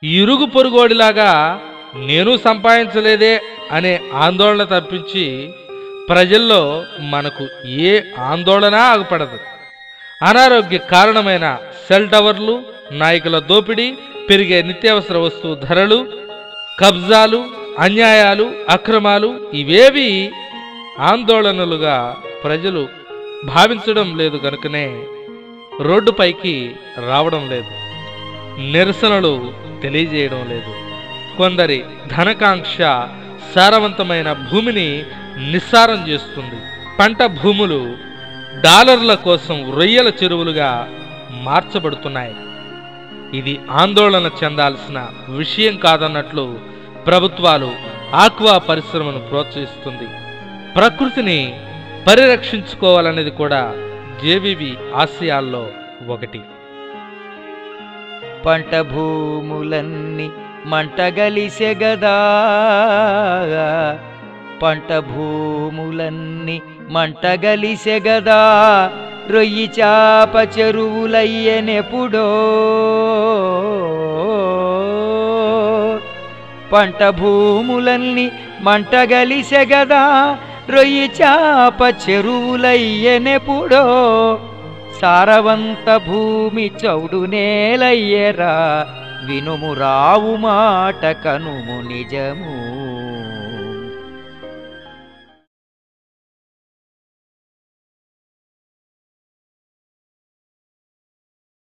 ఇరుగు పొరుగోడిలాగా నేను సంపాదించలేదే అనే ఆందోళన తప్పించి ప్రజల్లో మనకు ఏ ఆందోళన ఆగుపడదు అనారోగ్య కారణమైన సెల్ టవర్లు నాయకుల దోపిడీ పెరిగే నిత్యావసర వస్తువు ధరలు కబ్జాలు అన్యాయాలు అక్రమాలు ఇవేవి ఆందోళనలుగా ప్రజలు భావించడం లేదు కనుకనే రోడ్డుపైకి రావడం లేదు నిరసనలు తెలియజేయడం లేదు కొందరి ధనకాంక్ష సారవంతమైన భూమిని నిస్సారం చేస్తుంది పంట భూములు డాలర్ల కోసం రొయ్యల చెరువులుగా మార్చబడుతున్నాయి ఇది ఆందోళన చెందాల్సిన విషయం కాదన్నట్లు ప్రభుత్వాలు ఆక్వా పరిశ్రమను ప్రోత్సహిస్తుంది ప్రకృతిని పరిరక్షించుకోవాలనేది కూడా జేవివి ఆశయాల్లో ఒకటి పంట భూములన్నీ మంటగలిసెగదా పంట భూములన్నీ మంటగలిసెగదా రొయ్యి చాప చెరువులయ్యనెప్పుడో పంట భూములన్నీ మంటగలిసెగదా రొయ్యి చాప చెరువులయ్యనెప్పుడో సారవంత భూమి చౌడు నేలయ్యరా వినుము రావు మాట కనుము నిజము